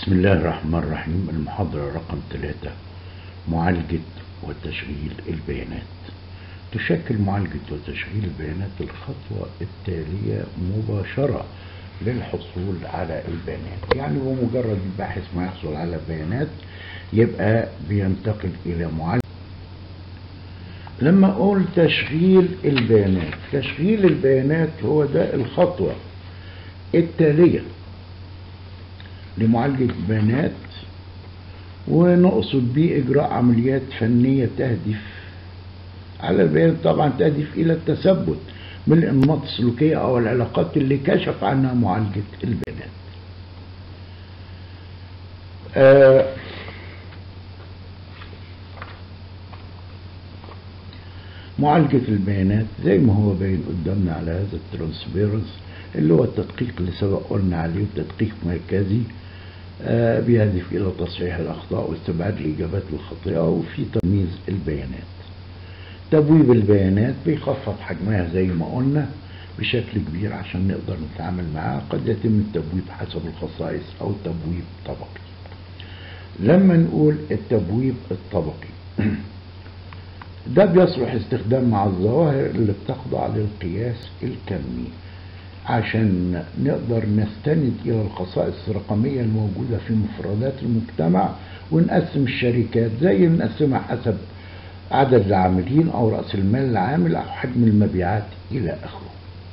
بسم الله الرحمن الرحيم المحاضرة رقم ثلاثة معالجة وتشغيل البيانات تشكل معالجة وتشغيل البيانات الخطوة التالية مباشرة للحصول على البيانات يعني بمجرد الباحث ما يحصل على بيانات يبقى بينتقل إلى معالجة لما أقول تشغيل البيانات تشغيل البيانات هو ده الخطوة التالية لمعالجة البيانات ونقصد به إجراء عمليات فنية تهدف على البيانات طبعا تهدف إلى التثبت من الأنماط السلوكية أو العلاقات اللي كشف عنها معالجة البيانات آه معالجة البيانات زي ما هو باين قدامنا على هذا الترانسبيرنس اللي هو التدقيق اللي سبق قلنا عليه تدقيق مركزي آه بيهدف إلى تصحيح الأخطاء واستبعاد الإجابات الخاطئة وفي تمييز البيانات تبويب البيانات بيخفض حجمها زي ما قلنا بشكل كبير عشان نقدر نتعامل معاها قد يتم التبويب حسب الخصائص أو التبويب طبقي لما نقول التبويب الطبقي ده بيصلح استخدام مع الظواهر اللي بتخضع للقياس الكمي عشان نقدر نستند إلى الخصائص الرقمية الموجودة في مفردات المجتمع ونقسم الشركات زي نقسمها حسب عدد العاملين أو رأس المال العامل أو حجم المبيعات إلى آخره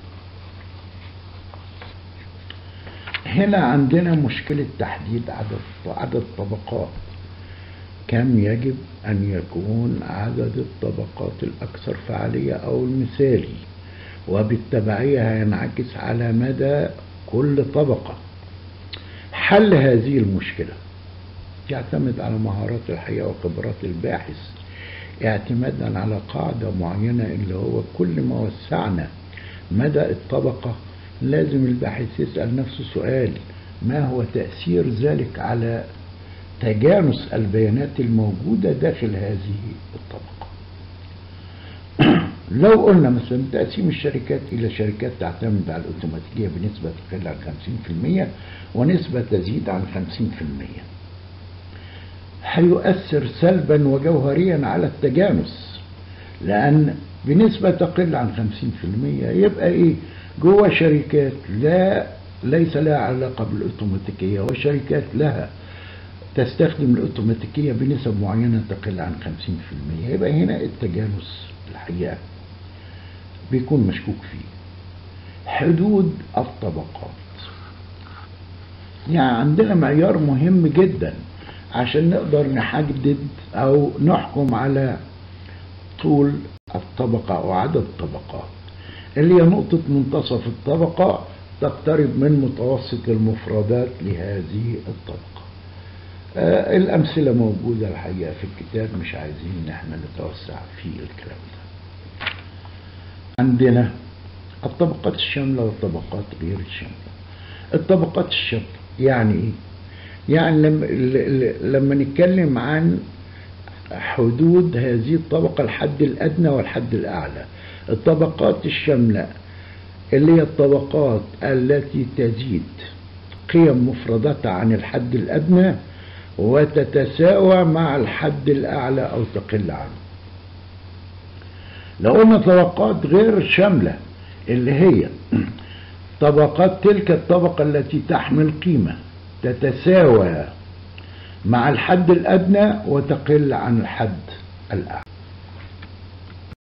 هنا عندنا مشكلة تحديد عدد عدد طبقات كم يجب أن يكون عدد الطبقات الأكثر فعالية أو المثالي وبالتبعية هينعكس على مدى كل طبقة حل هذه المشكلة يعتمد على مهارات الحياة وخبرات الباحث اعتمادا على قاعدة معينة اللي هو كل ما وسعنا مدى الطبقة لازم الباحث يسأل نفسه سؤال ما هو تأثير ذلك على تجانس البيانات الموجودة داخل هذه الطبقة لو قلنا مثلا تقسيم الشركات إلى شركات تعتمد على الأوتوماتيكية بنسبة تقل عن 50% ونسبة تزيد عن 50% هيؤثر سلبا وجوهريا على التجانس لأن بنسبة تقل عن 50% يبقى إيه جوه شركات لا ليس لها علاقة بالأوتوماتيكية وشركات لها تستخدم الأوتوماتيكية بنسب معينة تقل عن 50% يبقى هنا التجانس الحقيقة بيكون مشكوك فيه حدود الطبقات يعني عندنا معيار مهم جدا عشان نقدر نحدد او نحكم على طول الطبقة او عدد الطبقات اللي هي نقطة منتصف الطبقة تقترب من متوسط المفردات لهذه الطبقة آه الأمثلة موجودة الحقيقة في الكتاب مش عايزين إن احنا نتوسع في الكلام ده عندنا الطبقات الشاملة والطبقات غير الشاملة الطبقات الشاملة يعني ايه يعني لما, لما نتكلم عن حدود هذه الطبقة الحد الأدنى والحد الأعلى الطبقات الشاملة اللي هي الطبقات التي تزيد قيم مفرداتها عن الحد الأدنى وتتساوى مع الحد الأعلى أو تقل عنه لو قلنا طبقات غير شاملة اللي هي طبقات تلك الطبقة التي تحمل قيمة تتساوى مع الحد الأدنى وتقل عن الحد الأعلى